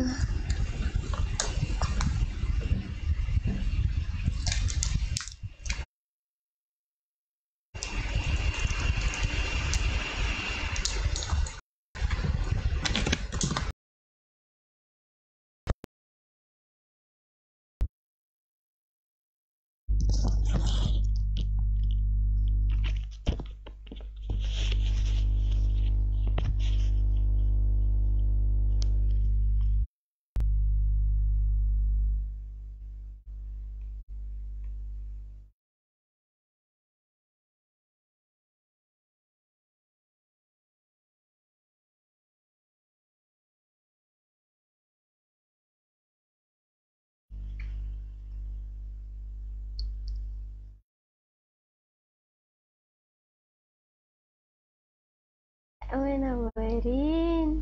منورين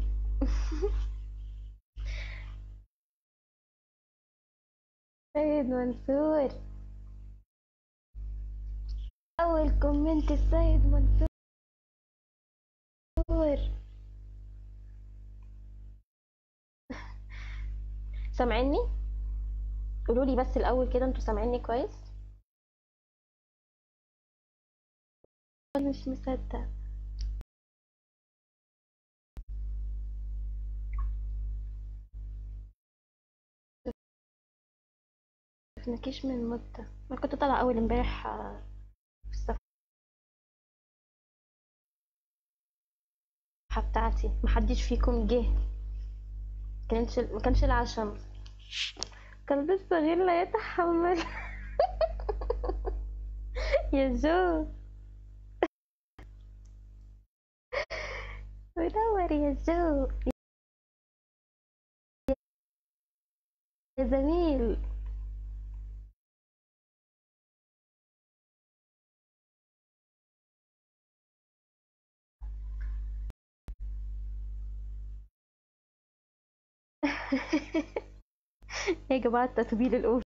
سيد منصور أول كومنت السيد منصور سامعيني قولوا لي بس الأول كده انتوا سامعيني كويس أنا مش مصدق شفناكيش من مدة أنا كنت طالعة أول امبارح آه، في الصفحة بتاعتي محدش فيكم جه كانش ما كانش العشم كان لسه غير لا يتحمل يا جو منور يا جو يا زميل يا جماعة التتبيل الأوفر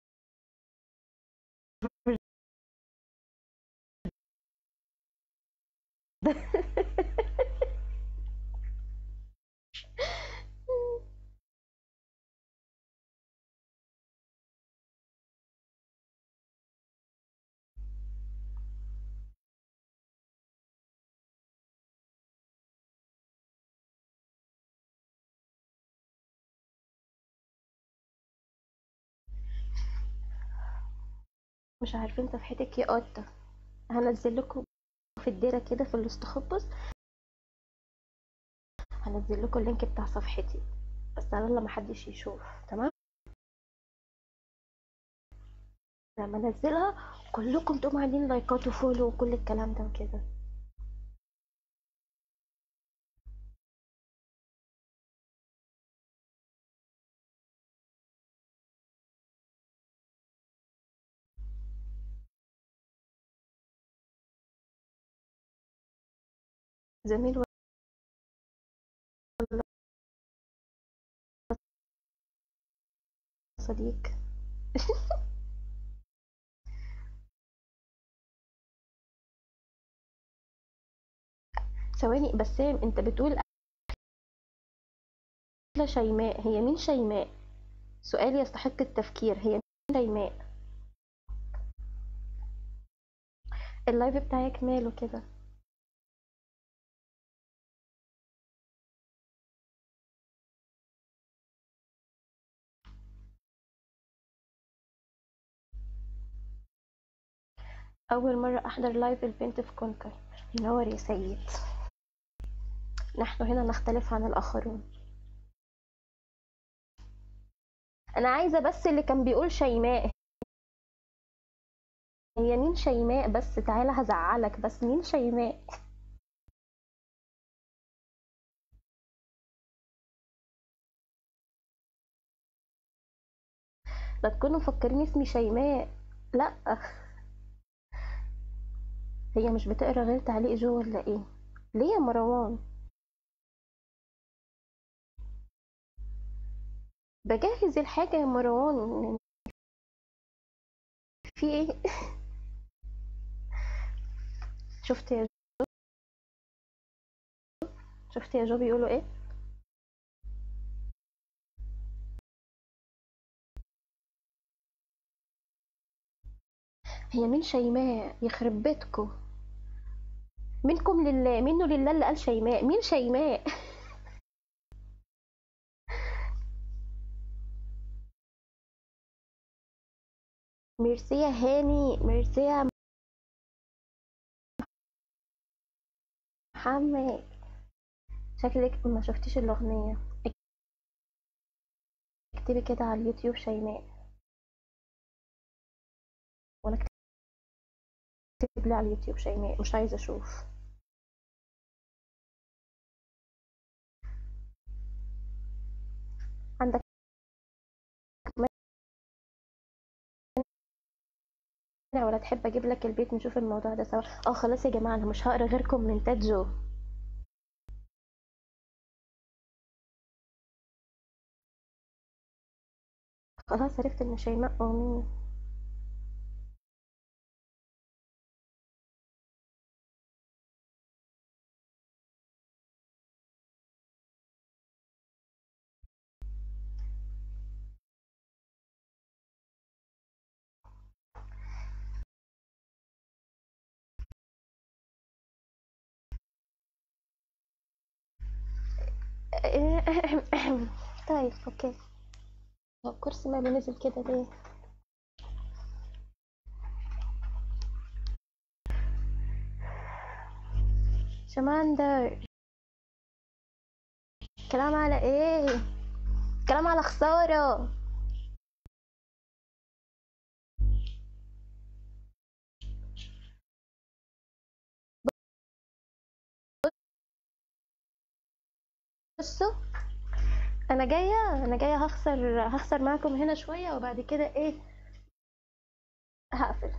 مش عارفين صفحتك يا قطة هنزل لكم في الديرة كده في الاستخبص هنزل لكم اللينك بتاع صفحتي بس على الله محدش يشوف تمام لما انزلها كلكم تقوموا عاملين لايكات وفولو وكل الكلام ده وكده جميل ولا صديق ثواني بسام انت بتقول أكلة شيماء هي مين شيماء سؤال يستحق التفكير هي مين شيماء اللايف بتاعك ماله كده أول مرة أحضر لايف البنت في كونكر ينور يا سيد نحن هنا نختلف عن الآخرون أنا عايزة بس اللي كان بيقول شيماء هي مين شيماء بس تعالى هزعلك بس مين شيماء لا تكونوا مفكرين اسمي شيماء لا هي مش بتقرا غير تعليق جو ولا ايه ليه يا مروان بجهز الحاجة يا مروان في ايه شفت يا جو شفت يا جو بيقولوا ايه هي مين شيماء يخرب بيتكو منكم لله منه لله اللي قال شيماء مين شيماء ميرسي يا هاني ميرسي يا محمد شكلك ما شفتيش الأغنية اكتبي كده على اليوتيوب شيماء ولا اكتب لي على اليوتيوب شيماء مش عايزة اشوف عندك مانع ولا تحب اجيب لك البيت نشوف الموضوع ده سوا اه خلاص يا جماعة انا مش هقرا غير كومنتات جو خلاص عرفت ان شيماء أغنية طيب اوكي هو الكرسي ماله نزل كده ليه شماندر كلام على ايه كلام على خسارة بصوا انا جايه انا جايه هخسر هخسر معاكم هنا شويه وبعد كده ايه هقفل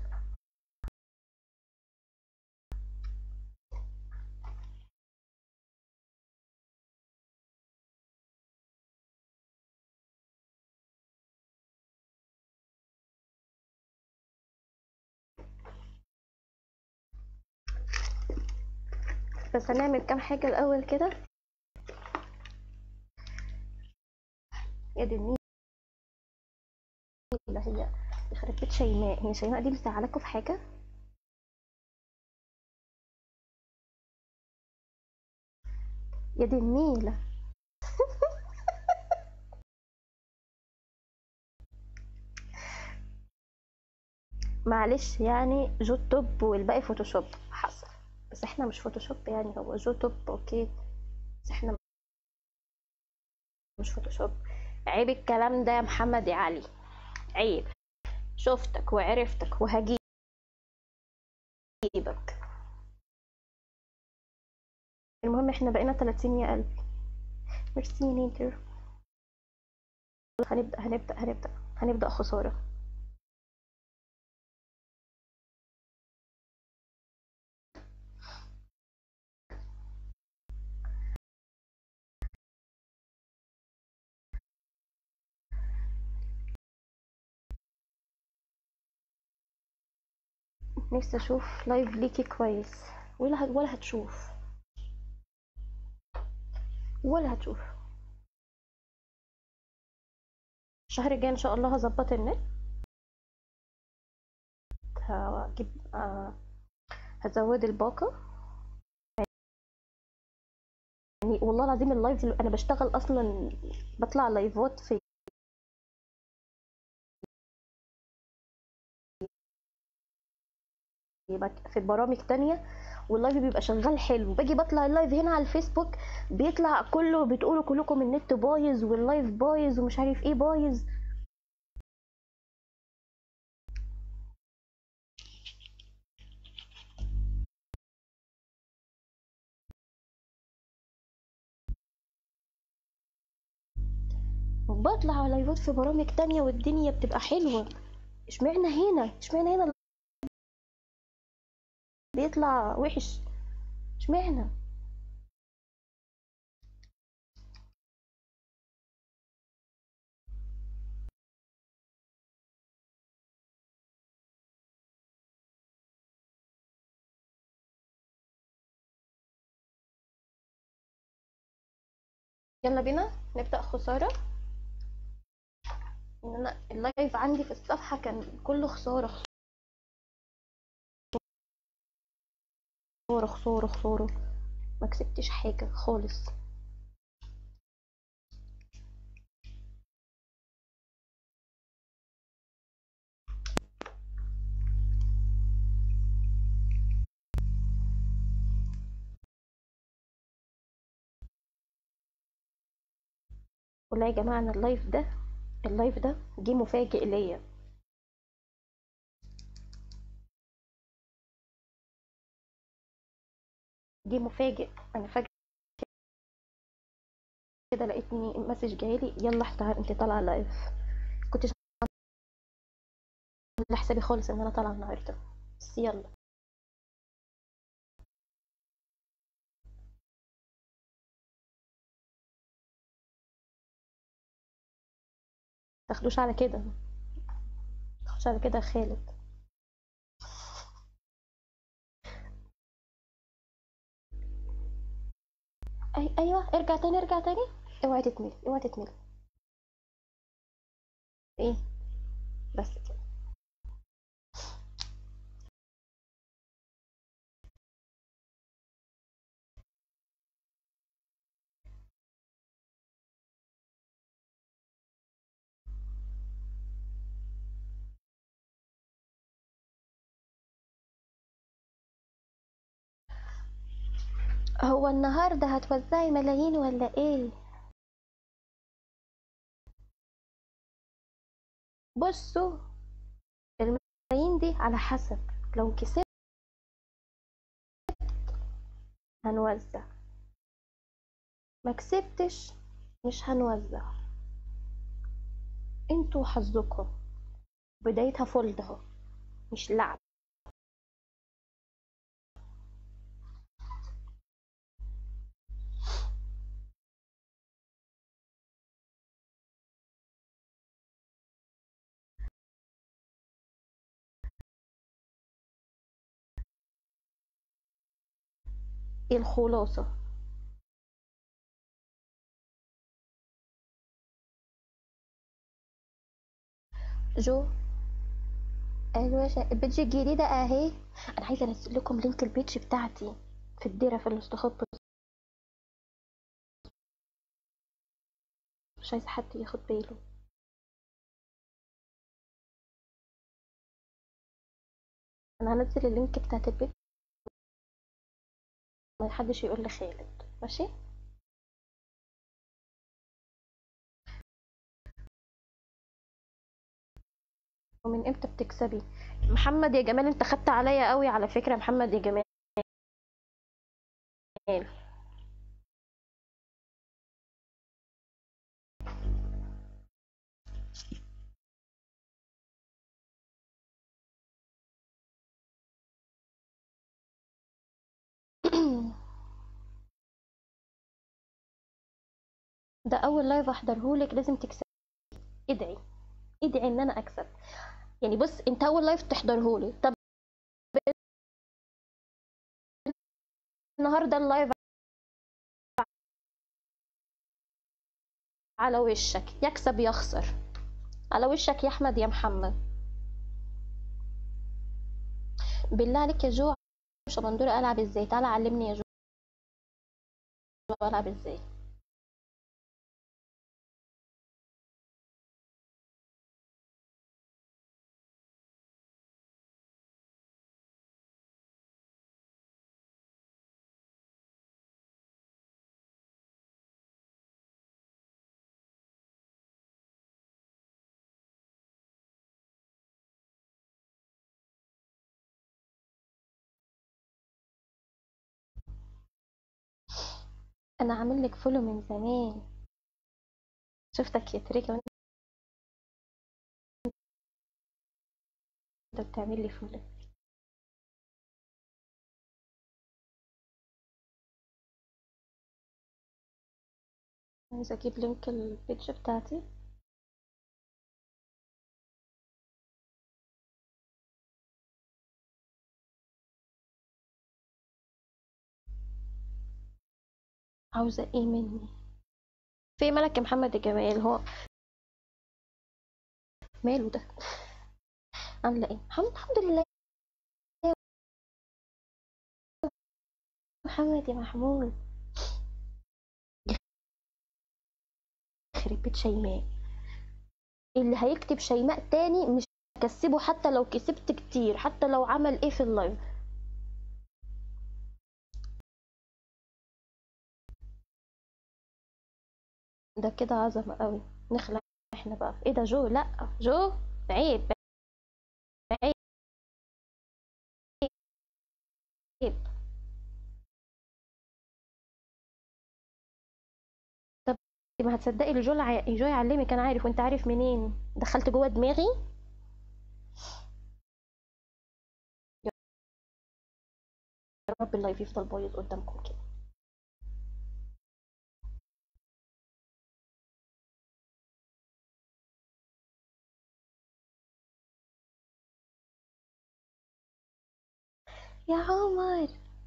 بس هنعمل كام حاجه الاول كده يا دي النيلة هي يخرب بيت شيماء هي شيماء دي مزعلاكوا في حاجه يا دي النيلة معلش يعني جو توب والباقي فوتوشوب حصل بس احنا مش فوتوشوب يعني هو جو توب اوكي بس احنا مش فوتوشوب عيب الكلام ده يا محمد يا علي عيب شفتك وعرفتك وهجيبك المهم احنا بقينا 30 يا قلبي ميرسي يا نيتر هنبدأ هنبدأ هنبدأ هنبدأ خسارة نفسي اشوف لايف ليكي كويس ولا هت- ولا هتشوف ولا هتشوف الشهر الجاي ان شاء الله هظبط النت هجيب آه، هزود الباقة يعني والله العظيم اللايف اللي انا بشتغل اصلا بطلع لايفات في في برامج تانية واللايف بيبقى شغال حلو باجي بطلع اللايف هنا على الفيسبوك بيطلع كله بتقولوا كلكم النت بايظ واللايف بايظ ومش عارف ايه بايظ بطلع على لايفات في برامج تانية والدنيا بتبقى حلوة اشمعنى هنا اشمعنى هنا بيطلع وحش اشمعنى يلا بينا نبدأ خسارة ان انا اللايف عندي في الصفحة كان كله خسارة خسارة خسارة خسارة ما كسبتش حاجة خالص والله يا جماعة أنا اللايف ده اللايف ده جه مفاجئ ليا جه مفاجئ أنا فجأة كده لقيتني مسج جايلي يلا احتار انت طالعة لايف كنتش عاملة حسابي خالص ان انا طالعة النهاردة بس يلا تاخدوش على كده تاخدوش على كده يا خالد أي ايوه ارجع تاني ارجع تاني اوعي تتملي اوعي تتملي ايه بس كده هو النهارده هتوزعي ملايين ولا ايه بصوا الملايين دي على حسب لو كسبت هنوزع ما كسبتش مش هنوزع انتوا حظكم بدايتها فولد اهو مش لعب ايه الخلاصة جو ايوه شا... البيج الجديدة اهي انا عايزة انزل لكم لينك البيج بتاعتي في الديرة في الاستخبص مش عايزة حد ياخد باله انا هنزل اللينك بتاعت البيج ما حدش يقول لي خالد ماشي ومن امتى بتكسبي محمد يا جمال انت خدت عليا قوي على فكرة محمد يا جمال ده اول لايف احضرهولك لازم تكسبي ادعي ادعي ان انا اكسب يعني بص انت اول لايف تحضرهولي طب النهارده اللايف على وشك يكسب يخسر على وشك يا احمد يا محمد بالله عليك يا جو شبندورة العب ازاي تعالى علمني يا جو العب ازاي انا عامل لك فولو من زمان شفتك يا تريكة وانت بتعمل لي فولو عايزة اجيب لينك البيج بتاعتي عاوزة ايه مني في ملك يا محمد يا جمال هو ماله ده عاملة ايه الحمد الحمد لله محمد يا محمود يخرب بيت شيماء اللي هيكتب شيماء تاني مش هكسبه حتى لو كسبت كتير حتى لو عمل ايه في اللايف ده كده عظمة قوي نخلع احنا بقى ايه ده جو لا جو عيب عيب عيب طب ما هتصدقي اللي جو الع- جو يعلمك انا عارف وانت عارف منين دخلت جوه دماغي يا رب اللايف يفضل بايظ قدامكم كده يا عمر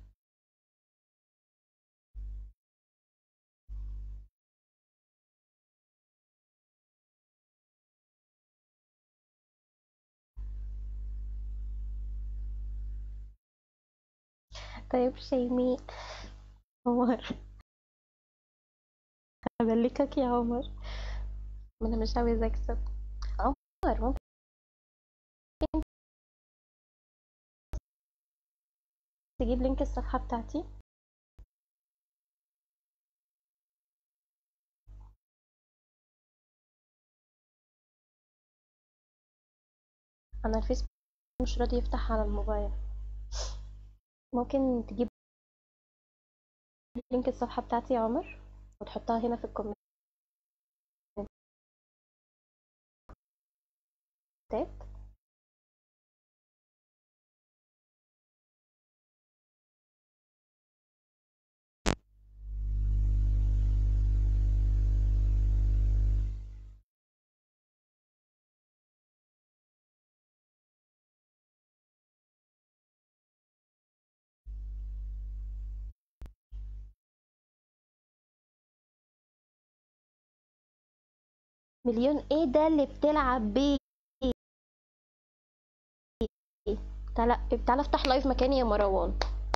طيب شيماء عمر أبلكك يا عمر ما أنا مش عاوز أكسب عمر ممكن تجيب لينك الصفحة بتاعتي أنا الفيسبوك مش راضي يفتح على الموبايل ممكن تجيب لينك الصفحة بتاعتي يا عمر وتحطها هنا في الكومنتات مليون ايه ده اللي بتلعب بيه تعالى تعالى افتح لايف مكاني يا مروان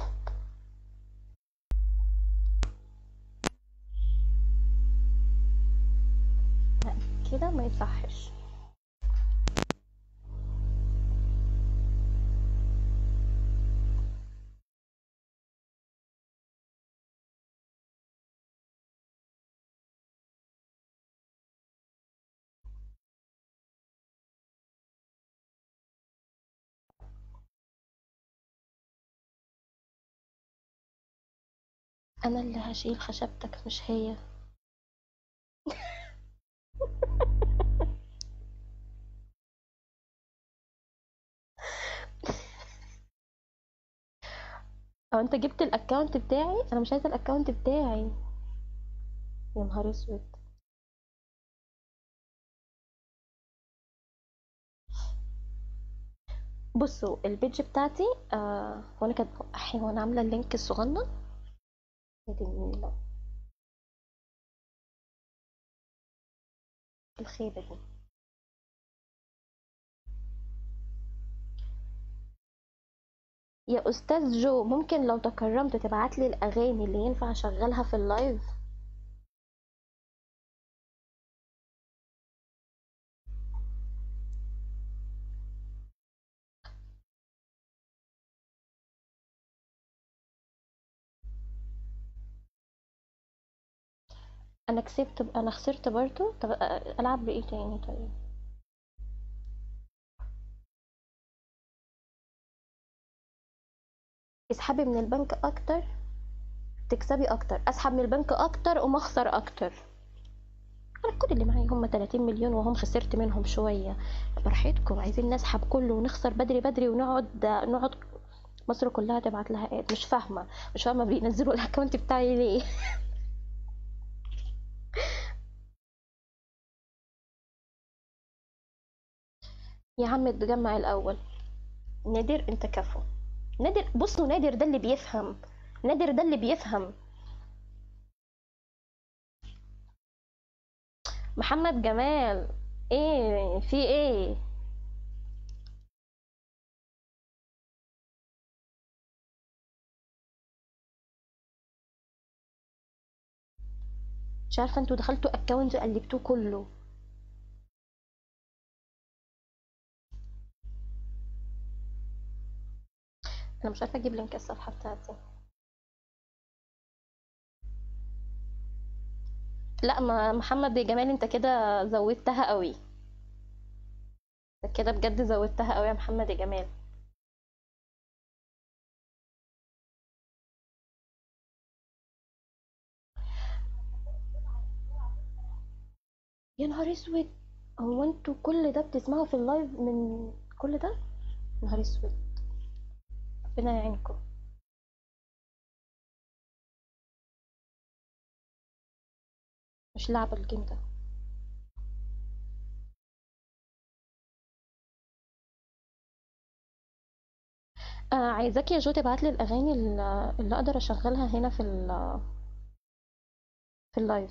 لا كده ما يصحش انا اللي هشيل خشبتك مش هي او انت جبت الاكونت بتاعي انا مش عايزه الاكونت بتاعي يا نهار اسود بصوا البيج بتاعتي آه وانا كانت احي وانا عامله اللينك الصغنن يا دي النيلة. الخيبه دي يا استاذ جو ممكن لو تكرمت تبعت لي الاغاني اللي ينفع اشغلها في اللايف انا كسبت انا خسرت برضو طب آه، العب بايه تاني طيب اسحبي من البنك اكتر تكسبي اكتر اسحب من البنك اكتر وما اخسر اكتر انا كل اللي معايا هم 30 مليون وهم خسرت منهم شويه براحتكم عايزين نسحب كله ونخسر بدري بدري ونقعد نقعد مصر كلها تبعت لها اد مش فاهمه مش فاهمه بينزلوا الاكونت بتاعي ليه يا عم تجمع الاول نادر انت كفو نادر بصوا نادر ده اللي بيفهم نادر ده اللي بيفهم محمد جمال ايه في ايه مش عارفه انتوا دخلتوا اكونت قلبتوه كله انا مش عارفه اجيب لينك الصفحه بتاعتي لا ما محمد جمال انت كده زودتها قوي انت كده بجد زودتها قوي يا محمد جمال يا نهار اسود هو انتوا كل ده بتسمعوا في اللايف من كل ده يا نهار اسود ربنا يعينكم مش لعبة الجيم ده آه عايزاك يا جو تبعتلي الأغاني اللي اللي أقدر أشغلها هنا في ال في اللايف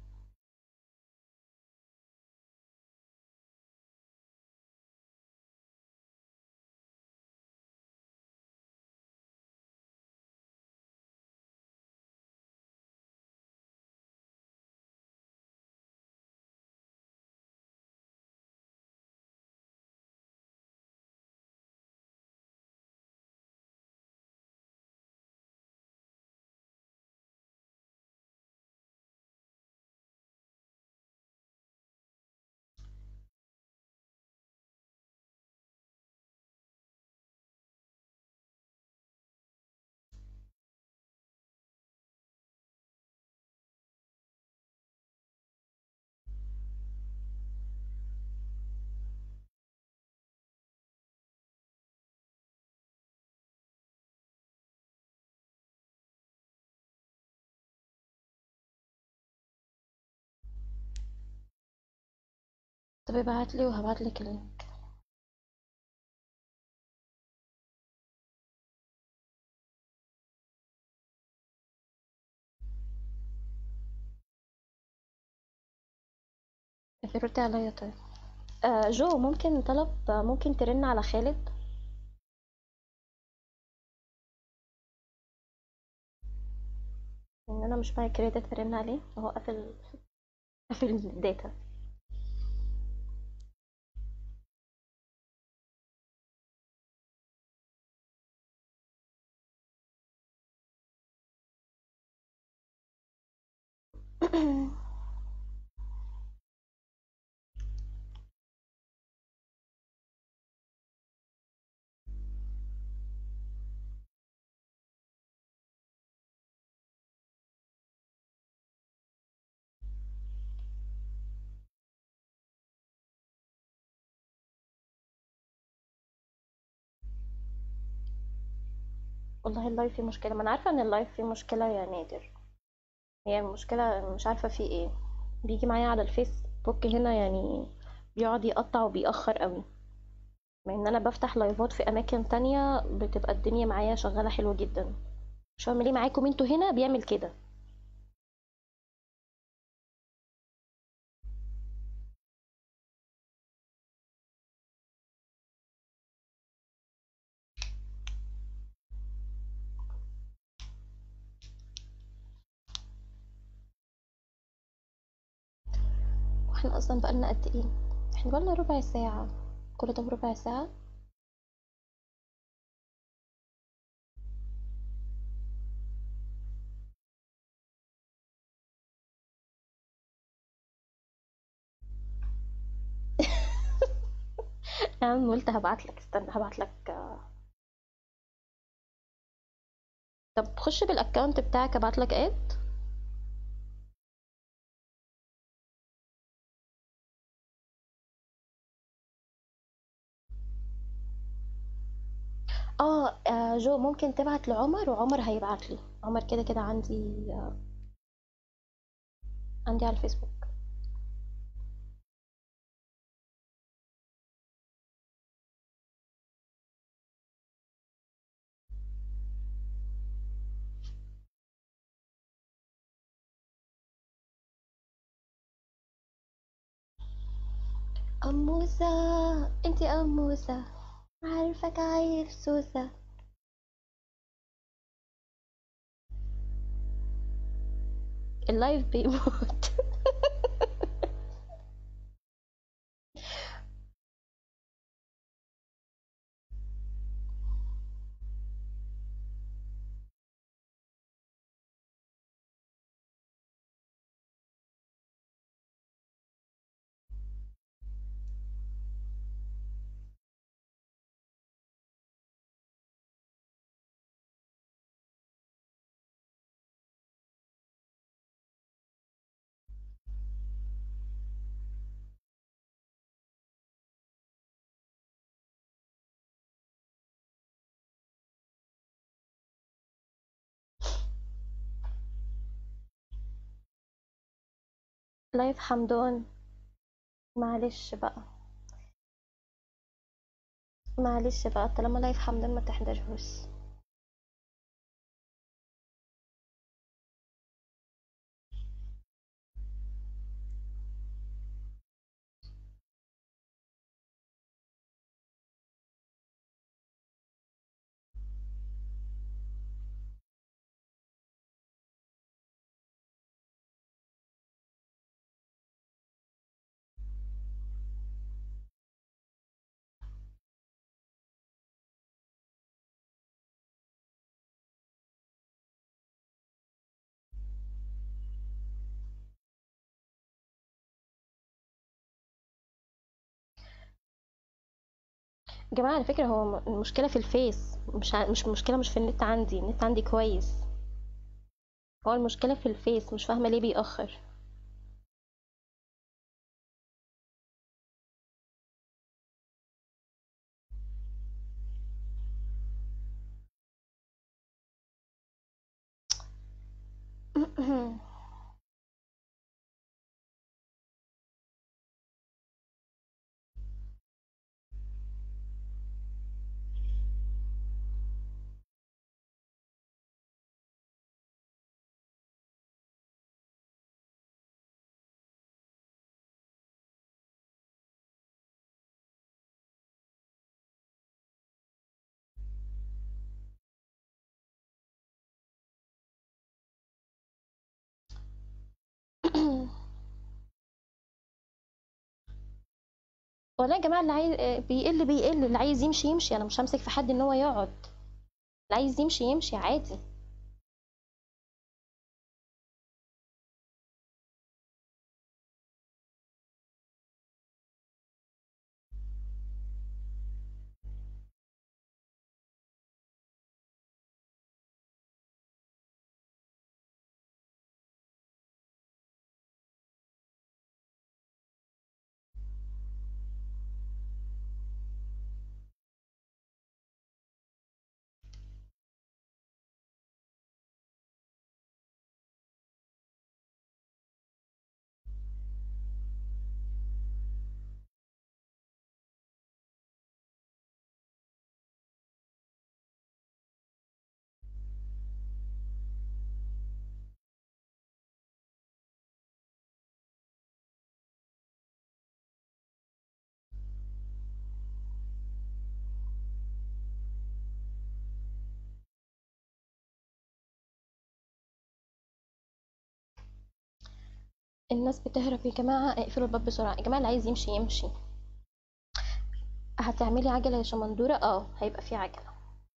طب ابعتلي وهبعتلك اللينك ردي عليا طيب آه جو ممكن طلب آه، ممكن ترن على خالد ان انا مش معايا كريدت ارن عليه هو قافل قافل الداتا والله اللايف فيه مشكلة ما انا عارفة ان اللايف فيه مشكلة يا نادر هي المشكلة مش عارفة فيه ايه بيجي معايا على الفيسبوك هنا يعني بيقعد يقطع وبيأخر قوي مع ان انا بفتح لايفات في اماكن تانية بتبقى الدنيا معايا شغالة حلوة جدا مش فاهمة ليه معاكم انتوا هنا بيعمل كده واحنا اصلا بقالنا قد ايه احنا بقالنا ربع ساعة كل ده بربع ساعة يا عم قلت هبعتلك استنى هبعتلك طب خش بالاكونت بتاعك ابعتلك اد اه آه، جو ممكن تبعت لعمر وعمر هيبعت لي عمر كده كده عندي آه، عندي على الفيسبوك أموسة انتي أموسة عارفك عايف سوسة اللايف بيموت لايف حمدان معلش بقى معلش بقى طالما لايف حمدان ما تحضرهوش يا جماعة على فكرة هو م- المشكلة في الفيس مش ع... مش مشكلة مش في النت عندي النت عندي كويس هو المشكلة في الفيس مش فاهمة ليه بيأخر والله يا جماعة اللي عايز آه، بيقل بيقل اللي عايز يمشي يمشي انا مش همسك في حد ان هو يقعد اللي عايز يمشي يمشي عادي الناس بتهرب يا جماعة اقفلوا الباب بسرعة يا جماعة اللي عايز يمشي يمشي هتعملي عجلة يا شمندورة اه هيبقى في عجلة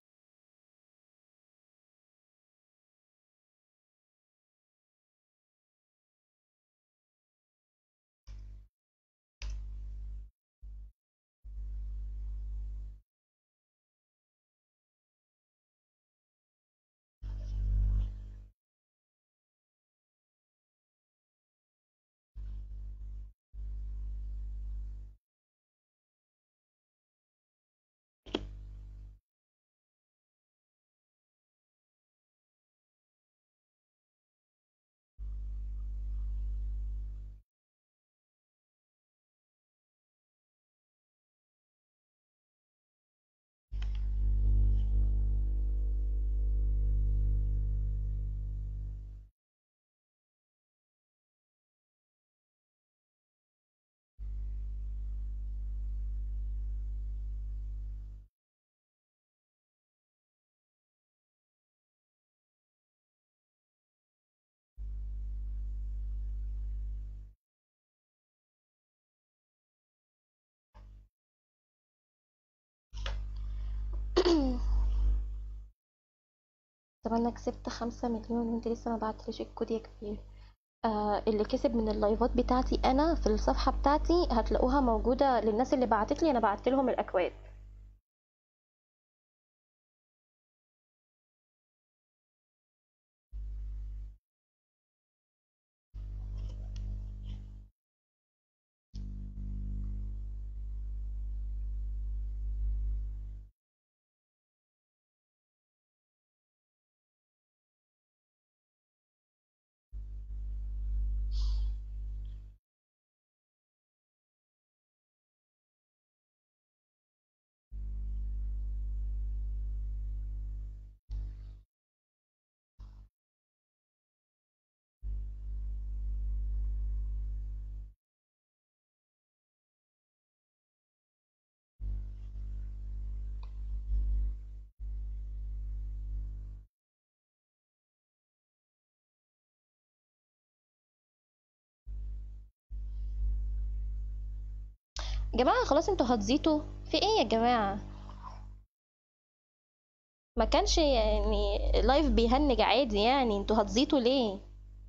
طب انا كسبت خمسة مليون وانت لسه ما بعتليش الكود يا كبير آه اللي كسب من اللايفات بتاعتي انا في الصفحة بتاعتي هتلاقوها موجودة للناس اللي بعتت لي انا بعت لهم الاكواد جماعة خلاص انتوا هتزيتوا في ايه يا جماعة ما كانش يعني لايف بيهنج عادي يعني انتوا هتزيتوا ليه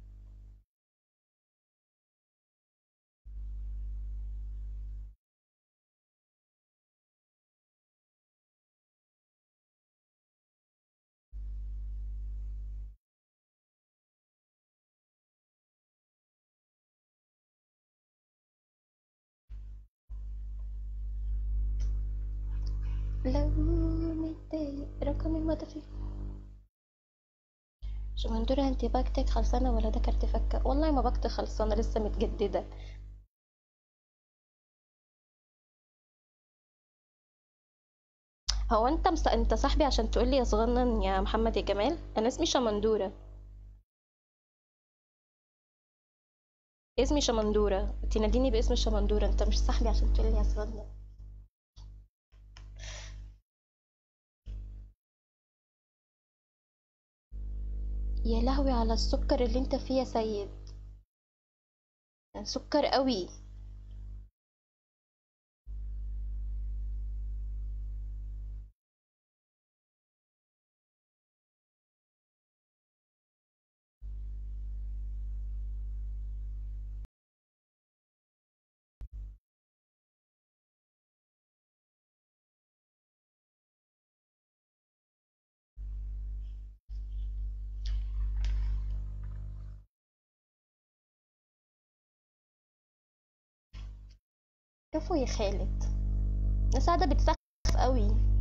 لو متضايق رقمي ما في شمندورة انت باكتك خلصانة ولا ده كارت فكة والله ما باكتك خلصانة لسه متجددة هو انت مص... انت صاحبي عشان تقول لي يا صغنن يا محمد يا جمال انا اسمي شمندورة اسمي شمندورة تناديني باسم شمندورة انت مش صاحبي عشان تقول لي يا صغنن يا لهوي على السكر اللي انت فيه يا سيد سكر قوي كفو يا خالد الناس قاعدة بتسخف قوي